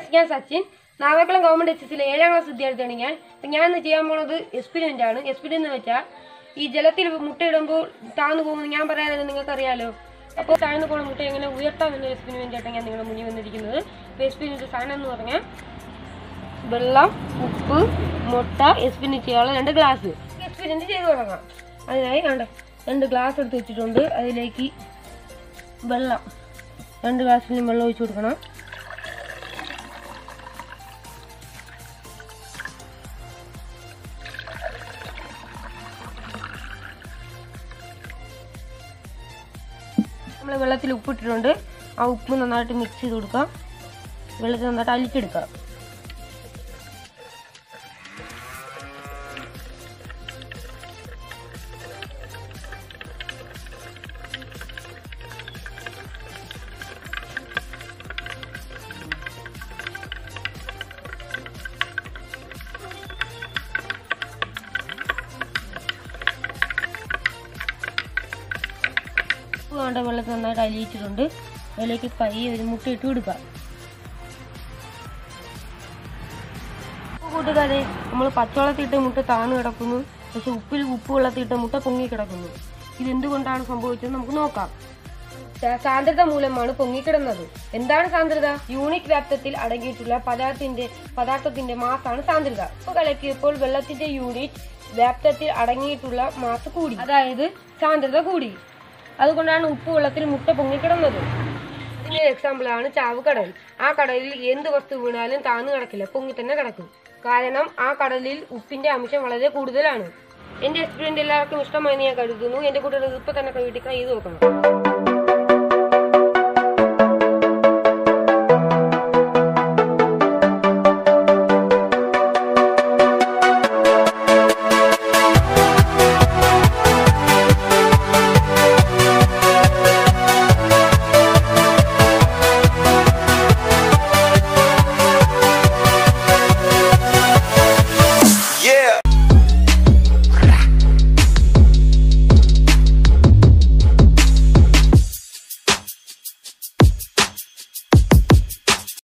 guys ഞാൻ Sachin നാഗക്കുളം government H എസിലെ ഏഴാം ക്ലാസ് വിദ്യാർത്ഥിയാണ് ഞാൻ അപ്പൊ ഞാൻ ഇന്ന് ചെയ്യാൻ പോണത് എക്സ്പീരിയന്റ് ആണ് എക്സ്പീരിയൻസ് എന്ന് വെച്ചാൽ ഈ ജലത്തിൽ മുട്ടയിടുമ്പോൾ താഴ്ന്നു പോകുന്നത് ഞാൻ പറയാതെ നിങ്ങൾക്ക് അറിയാലോ അപ്പോൾ താഴ്ന്നു പോകുന്ന മുട്ട എങ്ങനെ ഉയർത്താം എന്ന എക്സ്പെരിമെന്റ് ആയിട്ടാണ് ഞാൻ നിങ്ങളുടെ മുന്നിൽ വന്നിരിക്കുന്നത് അപ്പോൾ എക്സ്പീരിയൻസ് സാധനം എന്ന് പറഞ്ഞാൽ വെള്ളം ഉപ്പ് മുട്ട എക്സ്പീരിയൻസ് ചെയ്യാനുള്ള രണ്ട് ഗ്ലാസ് എക്സ്പീരിയൻസ് ചെയ്ത് തുടങ്ങാം അതിനായി കണ്ട രണ്ട് ഗ്ലാസ് എടുത്ത് വെച്ചിട്ടുണ്ട് അതിലേക്ക് വെള്ളം രണ്ട് ഗ്ലാസ്സിലും വെള്ളം ഒഴിച്ചു കൊടുക്കണം നമ്മൾ വെള്ളത്തിൽ ഉപ്പിട്ടിട്ടുണ്ട് ആ ഉപ്പ് നന്നായിട്ട് മിക്സ് ചെയ്ത് കൊടുക്കാം വെള്ളത്തിൽ നന്നായിട്ട് അലിച്ചെടുക്കാം ഉപ്പ് വേണ്ട വെള്ളത്തിൽ നന്നായിട്ട് അലിയിച്ചിട്ടുണ്ട് അതിലേക്ക് പയ്യെ ഒരു മുട്ട ഇട്ട് കൊടുക്കാം കൂട്ടുകാരെ നമ്മൾ പച്ചവെള്ളത്തിട്ട മുട്ട താന്ന് കിടക്കുന്നു പക്ഷെ ഉപ്പിൽ ഉപ്പ് വെള്ളത്തിട്ട മുട്ട പൊങ്ങി കിടക്കുന്നു ഇതെന്തുകൊണ്ടാണ് സംഭവിച്ചത് നമുക്ക് നോക്കാം സാ- സാന്ദ്രത മൂലമാണ് പൊങ്ങിക്കിടന്നത് എന്താണ് സാന്ദ്രത യൂണിറ്റ് വ്യാപ്തത്തിൽ അടങ്ങിയിട്ടുള്ള പദാർത്ഥത്തിന്റെ പദാർത്ഥത്തിന്റെ മാസാണ് സാന്ദ്രത ഉപ്പ് കലക്കിയപ്പോൾ വെള്ളത്തിന്റെ യൂണിറ്റ് വ്യാപ്തത്തിൽ അടങ്ങിയിട്ടുള്ള മാസ് കൂടി അതായത് സാന്ദ്രത കൂടി അതുകൊണ്ടാണ് ഉപ്പ് വെള്ളത്തിൽ മുട്ട പൊങ്ങിക്കിടന്നത് ഇതിന്റെ എക്സാമ്പിൾ ആണ് ചാവ് കടൽ ആ കടലിൽ എന്ത് വസ്തു വീണാലും താന്നു കിടക്കില്ല പൊങ്ങി തന്നെ കിടക്കും കാരണം ആ കടലിൽ ഉപ്പിന്റെ അംശം വളരെ കൂടുതലാണ് എന്റെ എക്സ്പീരിയൻസ് എല്ലാവർക്കും ഇഷ്ടമായി ഞാൻ കരുതുന്നു എന്റെ കൂട്ടുകാർ ഇപ്പൊ തന്നെ വീട്ടിൽ ട്രൈ ചെയ്ത് നോക്കണം